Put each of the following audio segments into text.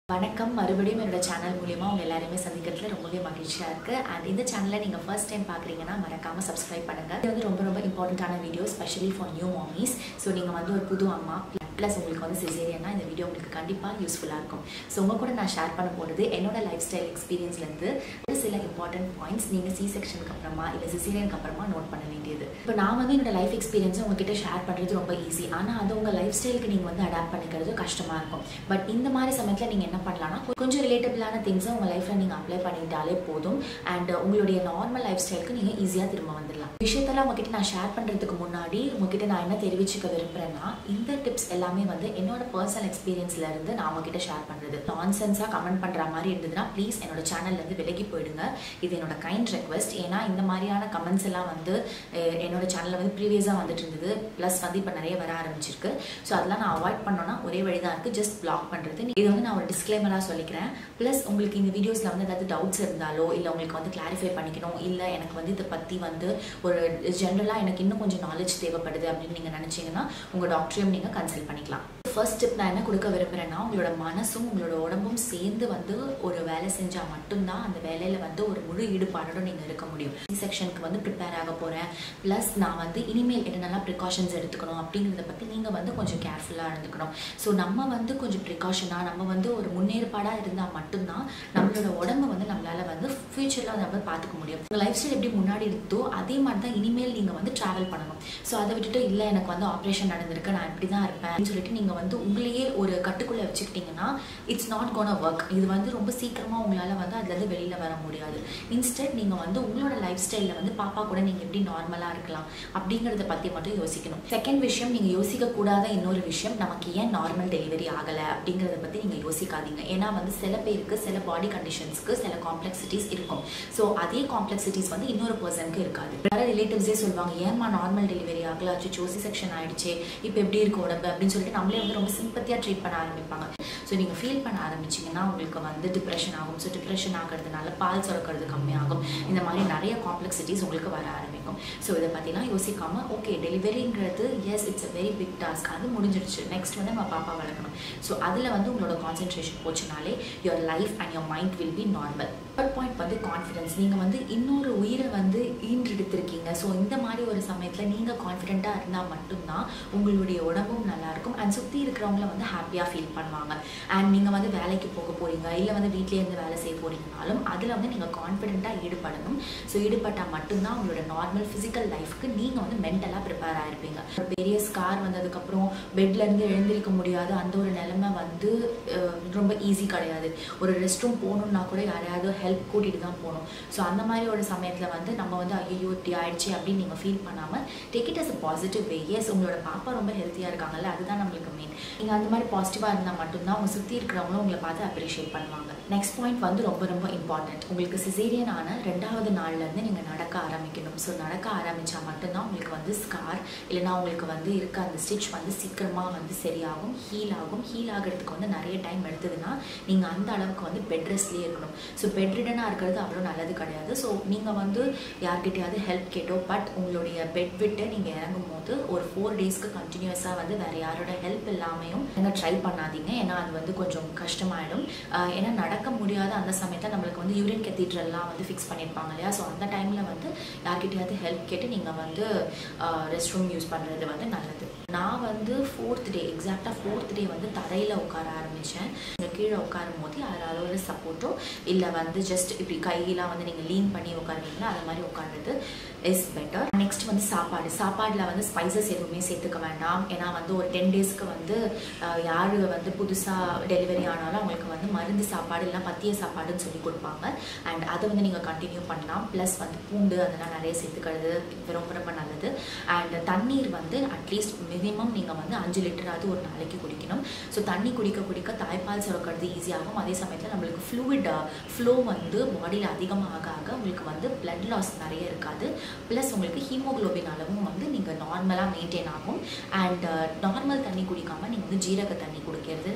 வணக்கம் மறுபடியும் என்னோட சேனல் மூலியமா உங்க எல்லாரையுமே சந்திக்கிறதுல ரொம்பவே மகிழ்ச்சியா இருக்கு அண்ட் இந்த சேனலை நீங்க ஃபர்ஸ்ட் டைம் பாக்குறீங்கன்னா மறக்காம சப்ஸ்கிரைப் பண்ணுங்க இது வந்து ரொம்ப ரொம்ப இம்பார்ட்டன்டான video specially for new mommies so நீங்க வந்து ஒரு புது அம்மா ப்ளஸ் உங்களுக்கு வந்து சிசேரியனா இந்த வீடியோ உங்களுக்கு கண்டிப்பாக யூஸ்ஃபுல்லாக இருக்கும் ஸோ உங்க கூட நான் ஷேர் பண்ண போகிறது என்னோட லைஃப் ஸ்டைல் எக்ஸ்பீரியன்ஸ்லேருந்து ஒரு சில இம்பார்ட்டன்ட் பாயிண்ட்ஸ் நீங்கள் சி செக்ஷனுக்கு அப்புறமா இல்லை சிசேரியனுக்கு அப்புறமா நோட் பண்ண வேண்டியது இப்போ நான் வந்து என்னோட லைஃப் எக்ஸ்பீரியன்ஸை உங்ககிட்ட ஷேர் பண்ணுறது ரொம்ப ஈஸி ஆனால் அது உங்கள் லைஃப் ஸ்டைலுக்கு நீங்கள் வந்து அடாப்ட் பண்ணிக்கிறது கஷ்டமாக இருக்கும் பட் இந்த மாதிரி சமயத்தில் நீங்கள் என்ன பண்ணலாம்னா கொஞ்சம் ரிலேட்டபிளான திங்ஸை உங்கள் லைஃப்பில் நீங்கள் அப்ளை பண்ணிட்டாலே போதும் அண்ட் உங்களுடைய நார்மல் லைஃப் ஸ்டைலுக்கு நீங்கள் ஈஸியாக திரும்ப வந்துடலாம் விஷயத்தெல்லாம் உங்ககிட்ட நான் ஷேர் பண்ணுறதுக்கு முன்னாடி உங்ககிட்ட நான் என்ன தெரிவிச்சுக்க விரும்புகிறேன்னா இந்த டிப்ஸ் எல்லாமே வந்து என்னோட பர்சனல் எக்ஸ்பீரியன்ஸ்ல இருந்து நான் உங்ககிட்ட ஷேர் பண்ணுறது நான்சென்ஸாக கமெண்ட் பண்ணுற மாதிரி இருந்ததுன்னா ப்ளீஸ் என்னோட சேனல்லேருந்து விலகி போயிடுங்க இது என்னோட கைண்ட் ரெக்வெஸ்ட் ஏன்னா இந்த மாதிரியான கமெண்ட்ஸ் எல்லாம் வந்து அஹ், என்னோட சேனலில் வந்து ப்ரீவியஸாக வந்துட்டு இருந்தது ப்ளஸ் வந்து இப்போ நிறைய வர ஆரம்பிச்சிருக்கு ஸோ அதெல்லாம் நான் அவாய்ட் பண்ணோன்னா ஒரே வழி தான் இருக்குது ஜஸ்ட் பிளாக் பண்ணுறது இது வந்து நான் ஒரு டிஸ்க்ளைமராக சொல்லிக்கிறேன் ப்ளஸ் உங்களுக்கு இந்த வீடியோஸில் வந்து ஏதாவது டவுட்ஸ் இருந்தாலோ இல்லை உங்களுக்கு வந்து கிளாரிஃபை பண்ணிக்கணும் இல்லை எனக்கு வந்து இதை பற்றி வந்து ஒரு ஜென்ரலாக எனக்கு இன்னும் கொஞ்சம் நாலேஜ் தேவைப்படுது அப்படின்னு நீங்கள் நினச்சிங்கன்னா உங்கள் டாக்டரையும் நீங்கள் கன்சல்ட் பண்ணிக்கலாம் ஃபர்ஸ்ட் ஸ்டெப் நான் என்ன கொடுக்க விரும்புகிறேன்னா உங்களோட மனசும் உங்களோட உடம்பும் சேர்ந்து வந்து ஒரு வேலை செஞ்சால் மட்டும்தான் அந்த வேலையில் வந்து ஒரு முழு ஈடுபாடோட நீங்கள் இருக்க முடியும் சி செக்ஷனுக்கு வந்து ப்ரிப்பேர் ஆக போகிறேன் ப்ளஸ் நான் வந்து இனிமேல் என்னென்னலாம் ப்ரிகாஷன்ஸ் எடுத்துக்கணும் அப்படிங்கிறத பற்றி நீங்கள் வந்து கொஞ்சம் கேர்ஃபுல்லாக இருந்துக்கணும் ஸோ நம்ம வந்து கொஞ்சம் ப்ரிகாஷனாக நம்ம வந்து ஒரு முன்னேற்பாடாக இருந்தால் மட்டும்தான் நம்மளோட உடம்பை வந்து நம்மளால் வந்து ஃப்யூச்சரில் நம்ம பார்த்துக்க முடியும் உங்கள் லைஃப் ஸ்டைல் எப்படி முன்னாடி இருந்தோ அதே மாதிரி தான் இனிமேல் நீங்கள் வந்து ட்ராவல் பண்ணணும் ஸோ அதை விட்டுட்டு இல்லை எனக்கு வந்து ஆப்ரேஷன் நடந்திருக்கு நான் இப்படி தான் இருப்பேன் அப்படின்னு சொல்லிட்டு நீங்கள் வந்து உங்களையே ஒரு கட்டுக்குள்ளே வச்சுக்கிட்டீங்கன்னா இட்ஸ் நாட் கோன் ஒர்க் இது வந்து ரொம்ப சீக்கிரமாக உங்களால் வந்து அதுலேருந்து வெளியில் வர முடியாது இன்ஸ்டெட் நீங்கள் வந்து உங்களோட லைஃப் ஸ்டைலில் வந்து பாப்பா கூட நீங்கள் எப்படி நார்மலாக இருக்கலாம் அப்படிங்கிறத பற்றி மட்டும் யோசிக்கணும் செகண்ட் விஷயம் நீங்கள் யோசிக்கக்கூடாத இன்னொரு விஷயம் நமக்கு ஏன் நார்மல் டெலிவரி ஆகலை அப்படிங்கிறத பற்றி நீங்கள் யோசிக்காதீங்க ஏன்னா வந்து சில பேருக்கு சில பாடி கண்டிஷன்ஸ்க்கு சில காம்ப்ளெக்சிட்டிஸ் இருக்கும் ஸோ அதே காம்ப்ளெக்சிட்டிஸ் வந்து இன்னொரு பர்சனுக்கு இருக்காது வேற ரிலேட்டிவ்ஸே சொல்லுவாங்க ஏமா நார்மல் டெலிவரி ஆகல அச்சு சோசி செக்ஷன் ஆயிடுச்சு இப்போ எப்படி இருக்கு உடம்பு அப்படின்னு சொல்லிட்டு நம்மளே வந்து ரொம்ப சிம்பத்தியாக ட்ரீட் பண்ண ஆரம்பிப்பாங்க ஸோ நீங்கள் ஃபீல் பண்ண ஆரம்பிச்சிங்கன்னா உங்களுக்கு வந்து டிப்ரெஷன் ஆகும் ஸோ டிப்ரெஷன் ஆகிறதுனால பால் சுரக்கிறது கம்மியாகும் இந்த மாதிரி நிறைய காம்ப்ளெக்சிட்டிஸ் உங்களுக்கு வர ஆரம்பிக்கும் ஸோ இதை பற்றிலாம் யோசிக்காம ஓகே டெலிவரிங்கிறது yes it's a very big task அது முடிஞ்சிடுச்சு நெக்ஸ்ட் வந்து நம்ம பாப்பா வளர்க்கணும் ஸோ அதில் வந்து உங்களோட கான்சென்ட்ரேஷன் போச்சுனாலே your life and your mind will be normal third point வந்து கான்ஃபிடன்ஸ் நீங்கள் வந்து இன்னொரு உயிரை வந்து ஈன்றெடுத்திருக்கீங்க ஸோ இந்த மாதிரி ஒரு சமயத்தில் நீங்கள் கான்ஃபிடென்ட்டாக இருந்தால் மட்டும்தான் உங்களுடைய உடம்பும் நல்லாயிருக்கும் அண்ட் சுற்றி இருக்கிறவங்கள வந்து ஹாப்பியாக ஃபீல் பண்ணுவாங்க அண்ட் நீங்கள் வந்து வேலைக்கு போக போகிறீங்க இல்லை வந்து வீட்டிலே இருந்து வேலை செய்ய போகிறீங்கனாலும் அதில் வந்து நீங்கள் கான்ஃபிடென்ட்டாக ஈடுபடணும் ஸோ ஈடுபட்டால் மட்டும்தான் உங்களோட நார்மல் ஃபிசிக்கல் லைஃப்க்கு நீங்கள் வந்து மென்டலாக ப்ரிப்பேர் ஆகிருப்பீங்க ஒரு பெரிய ஸ்கார் வந்ததுக்கப்புறம் பெட்லேருந்து எழுந்திருக்க முடியாத அந்த ஒரு நிலைமை வந்து அஹ், ரொம்ப ஈஸி கிடையாது ஒரு ரெஸ்ட் ரூம் போகணுன்னா கூட யாரையாவது ஹெல்ப் கூட்டிகிட்டு தான் போகணும் ஸோ அந்த மாதிரி ஒரு சமயத்தில் வந்து நம்ம வந்து ஐயோ இப்படி ஆயிடுச்சு அப்படின்னு நீங்கள் ஃபீல் பண்ணாமல் take it as a positive way yes உங்களோட பாப்பா ரொம்ப ஹெல்த்தியாக இருக்காங்கல்ல அதுதான் நம்மளுக்கு மெயின் நீங்கள் அந்த மாதிரி பாசிட்டிவாக இருந்தால் மட்டும்தான் உங்க சுற்றி இருக்கிறவங்களும் உங்களை பார்த்து அப்ரிஷியேட் பண்ணுவாங்க நெக்ஸ்ட் பாயிண்ட் வந்து ரொம்ப ரொம்ப இம்பார்ட்டன்ட் உங்களுக்கு சிசேரியன் ஆன ரெண்டாவது நாள்லேருந்து நீங்கள் நடக்க ஆரம்பிக்கணும் ஸோ நடக்க ஆரம்பித்தா மட்டும்தான் உங்களுக்கு வந்து ஸ்கார் இல்லைன்னா உங்களுக்கு வந்து இருக்க அந்த ஸ்டிச் வந்து சீக்கிரமாக வந்து சரியாகும் ஹீல் ஆகும் ஹீல் ஆகிறதுக்கு வந்து நிறைய டைம் எடுத்ததுன்னா நீங்கள் அந்த அளவுக்கு வந்து பெட் ரெஸ்ட்லேயே இருக்கணும் ஸோ பெட் ரிடனாக இருக்கிறது அவ்வளோ நல்லது கிடையாது ஸோ நீங்கள் வந்து யார்கிட்டயாவது ஹெல்ப் கேட்டோ பட் உங்களுடைய பெட் விட்டு நீங்கள் இறங்கும் போது ஒரு ஃபோர் டேஸ்க்கு கண்டினியூஸாக வந்து வேறு யாரோட ஹெல்ப் இல்லாமையும் நீங்கள் ட்ரை பண்ணாதீங்க ஏன்னா அது வந்து கொஞ்சம் கஷ்டமாயிடும் ஆஹ் ஏன்னா நடக்க முடியாத அந்த சமயத்தில் நம்மளுக்கு வந்து யூரின் கெத்தீட்ரல்லாம் வந்து ஃபிக்ஸ் பண்ணியிருப்பாங்க இல்லையா ஸோ அந்த டைமில் வந்து யார்கிட்டயாவது ஹெல்ப் கேட்டு நீங்கள் வந்து ரெஸ்ட் ரூம் யூஸ் பண்ணுறது வந்து நல்லது நான் வந்து ஃபோர்த் டே எக்ஸாக்டாக ஃபோர்த் டே வந்து தரையில் உட்கார ஆரம்பித்தேன் நீங்கள் கீழே உட்காரும் போது யாராவது ஒரு சப்போர்ட்டோ இல்லை வந்து ஜஸ்ட் இப்படி கையெல்லாம் வந்து நீங்கள் லீன் பண்ணி உட்காருவீங்களா அது மாதிரி உட்காருறது இஸ் பெட்டர் நெக்ஸ்ட் வந்து சாப்பாடு சாப்பாடில் வந்து ஸ்பைசஸ் எதுவுமே சேர்த்துக்க வேண்டாம் ஏன்னா வந்து ஒரு டென் டேஸ்க்கு வந்து ஆஹ், யாரு வந்து புதுசாக டெலிவரி ஆனாலும் அவங்களுக்கு வந்து மருந்து சாப்பாடு இல்லைனா பத்திய சாப்பாடுன்னு சொல்லி கொடுப்பாங்க அண்ட் அதை வந்து நீங்கள் கண்டினியூ பண்ணலாம் ப்ளஸ் வந்து பூண்டு அதெல்லாம் நிறைய சேர்த்துக்கிறது ரொம்ப ரொம்ப நல்லது அண்ட் தண்ணீர் வந்து அட்லீஸ்ட் மினிமம் நீங்கள் வந்து அஞ்சு லிட்டராவது ஒரு நாளைக்கு குடிக்கணும் ஸோ தண்ணி குடிக்க குடிக்க தாய்ப்பால் சுரக்கிறது ஈஸியாகும் அதே சமயத்தில் நம்மளுக்கு ஃப்ளூவிட் ஃப்ளோ வந்து பாடியில் அதிகமாக ஆக உங்களுக்கு வந்து blood லாஸ் நிறைய இருக்காது ப்ளஸ் உங்களுக்கு ஹீமோகுளோபின் அளவும் வந்து நீங்கள் நார்மலாக மெயின்டைன் ஆகும் அண்ட் நார்மல் தண்ணி குடிக்காமல் நீங்கள் வந்து ஜீரக தண்ணி குடிக்கிறது நல்லது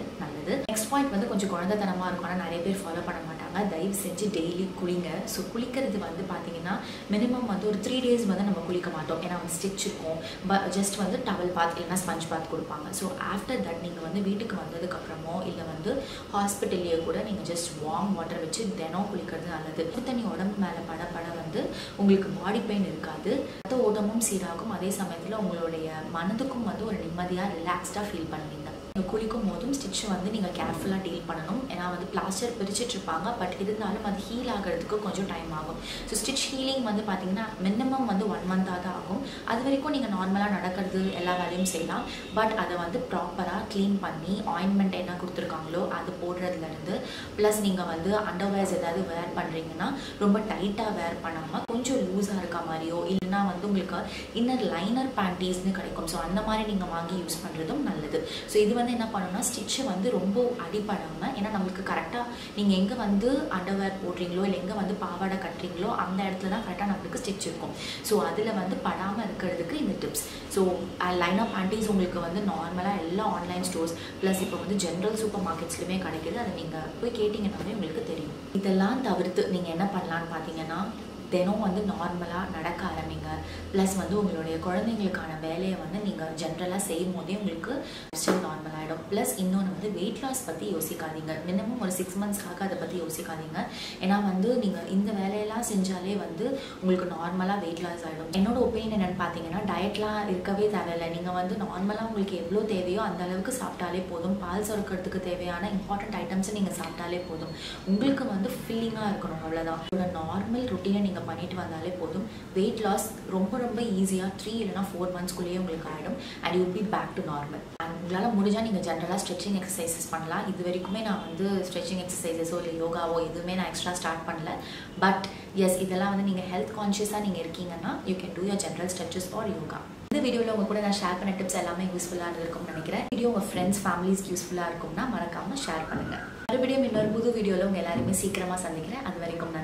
நல்லது நெக்ஸ்ட் பாயிண்ட் வந்து கொஞ்சம் குழந்தைத்தனமாக இருக்கும் ஆனால் நிறைய பேர் ஃபாலோ பண்ண மாட்டாங்க தயவு செஞ்சு டெய்லி குளிங்க ஸோ குளிக்கிறது வந்து பார்த்தீங்கன்னா மினிமம் வந்து ஒரு த்ரீ டேஸ் வந்து நம்ம குளிக்க மாட்டோம் ஏன்னா வந்து ஸ்டிச் இருக்கும் பட் ஜஸ்ட் வந்து டவல் பாத் இல்லைன்னா ஸ்பஞ்ச் பாத் கொடுப்பாங்க ஸோ ஆஃப்டர் தட் நீங்கள் வந்து வீட்டுக்கு வந்ததுக்கப்புறமோ இல்லை வந்து ஹாஸ்பிட்டல்லையே கூட நீங்கள் ஜஸ்ட் வார்ம் வாட்டர் வச்சு தினம் குளிக்கிறது நல்லது உப்பு தண்ணி உடம்பு மேலே பட பட வந்து உங்களுக்கு பாடி பெயின் இருக்காது ரத்த ஓட்டமும் சீராகும் அதே சமயத்தில் உங்களுடைய மனதுக்கும் வந்து ஒரு நிம்மதியாக ரிலாக்ஸ்டாக ஃபீல் பண்ணுவீங்க நீங்கள் குளிக்கும் போதும் ஸ்டிச் வந்து நீங்கள் கேர்ஃபுல்லாக டீல் பண்ணணும் ஏன்னா வந்து பிளாஸ்டர் பிரிச்சுட்டு இருப்பாங்க பட் இருந்தாலும் அது ஹீல் ஆகிறதுக்கு கொஞ்சம் டைம் ஆகும் ஸோ ஸ்டிச் ஹீலிங் வந்து பார்த்தீங்கன்னா மினிமம் வந்து ஒன் மந்த்தாக தான் ஆகும் அது வரைக்கும் நீங்கள் நார்மலாக நடக்கிறது எல்லா வேலையும் செய்யலாம் பட் அதை வந்து ப்ராப்பராக க்ளீன் பண்ணி ஆயின்மெண்ட் என்ன கொடுத்துருக்காங்களோ அது போடுறதுலேருந்து ப்ளஸ் நீங்கள் வந்து அண்டர்வேர்ஸ் ஏதாவது வேர் பண்ணுறீங்கன்னா ரொம்ப டைட்டாக வேர் பண்ணாமல் கொஞ்சம் லூஸாக இருக்க மாதிரியோ இல்லைன்னா வந்து உங்களுக்கு இன்னர் லைனர் பேண்டீஸ்னு கிடைக்கும் ஸோ அந்த மாதிரி நீங்கள் வாங்கி யூஸ் பண்ணுறதும் நல்லது ஸோ இது வந்து என்ன பண்ணணும்னா ஸ்டிச்சு வந்து ரொம்ப அடிப்படாமல் ஏன்னா நம்மளுக்கு கரெக்டாக நீங்கள் எங்கே வந்து அண்டர்வேர் போடுறீங்களோ இல்லை எங்கே வந்து பாவாடை கட்டுறீங்களோ அந்த இடத்துல தான் கரெக்டாக நம்மளுக்கு ஸ்டிச் இருக்கும் ஸோ அதில் வந்து படாமல் இருக்கிறதுக்கு இந்த tips so line of panties உங்களுக்கு வந்து நார்மலாக எல்லா ஆன்லைன் ஸ்டோர்ஸ் ப்ளஸ் இப்போ வந்து ஜென்ரல் சூப்பர் மார்க்கெட்ஸ்லையுமே கிடைக்குது அதை நீங்கள் போய் கேட்டிங்கன்னாவே உங்களுக்கு தெரியும் இதெல்லாம் தவிர்த்து நீங்கள் என்ன பண்ணலான்னு பார்த்தீங்கன்னா தினம் வந்து நார்மலாக நடக்க ஆரம்பிங்க ப்ளஸ் வந்து உங்களுடைய குழந்தைங்களுக்கான வேலையை வந்து நீங்கள் ஜென்ரலாக செய்யும் போதே உங்களுக்கு ஸ்டில் நார்மல் ஆகிடும் ப்ளஸ் இன்னொன்று வந்து வெயிட் லாஸ் பற்றி யோசிக்காதீங்க மினிமம் ஒரு சிக்ஸ் மந்த்ஸ்க்காக அதை பற்றி யோசிக்காதீங்க ஏன்னா வந்து நீங்கள் இந்த வேலையெல்லாம் செஞ்சாலே வந்து உங்களுக்கு நார்மலாக வெயிட் லாஸ் ஆகிடும் என்னோட ஒப்பீனியன் என்னென்னு பார்த்தீங்கன்னா டயட்லாம் இருக்கவே தேவையில்லை நீங்கள் வந்து நார்மலாக உங்களுக்கு எவ்வளோ தேவையோ அந்த அளவுக்கு சாப்பிட்டாலே போதும் பால் சுரக்கிறதுக்கு தேவையான இம்பார்ட்டன்ட் ஐட்டம்ஸை நீங்கள் சாப்பிட்டாலே போதும் உங்களுக்கு வந்து ஃபில்லிங்காக இருக்கணும் அவ்வளோதான் உங்களோட நார்மல் ருட்டீனை நீங்கள் பண்ணிட்டு வந்தாலே போதும் வெயிட் லாஸ் ரொம்ப ரொம்ப ஈஸியாக த்ரீ இல்லைனா ஃபோர் மந்த்ஸ்க்குள்ளேயே உங்களுக்கு ஆகிடும் and you be back to normal and உங்களால் முடிஞ்சால் நீங்கள் ஜென்ரலாக ஸ்ட்ரெச்சிங் எக்ஸசைசஸ் பண்ணலாம் இது வரைக்குமே நான் வந்து ஸ்ட்ரெச்சிங் எக்ஸசைசஸோ இல்லை யோகாவோ எதுவுமே நான் எக்ஸ்ட்ரா ஸ்டார்ட் பண்ணல பட் எஸ் இதெல்லாம் வந்து நீங்கள் ஹெல்த் கான்ஷியஸாக நீங்கள் இருக்கீங்கன்னா you can do your general stretches for yoga இந்த வீடியோவில் உங்கள் கூட நான் ஷேர் பண்ண டிப்ஸ் எல்லாமே யூஸ்ஃபுல்லாக இருந்திருக்கும்னு நினைக்கிறேன் வீடியோ உங்கள் ஃப்ரெண்ட்ஸ் ஃபேமிலிஸ்க்கு யூஸ்ஃபுல்லாக இருக்கும்னா மறக்காமல் ஷேர் பண்ணுங்கள் மறுபடியும் இன்னொரு புது வீடியோவில் உங்கள் எல்லாருமே சீக்கிரமாக சந்திக்கிறேன் அது வரைக்கும் நான்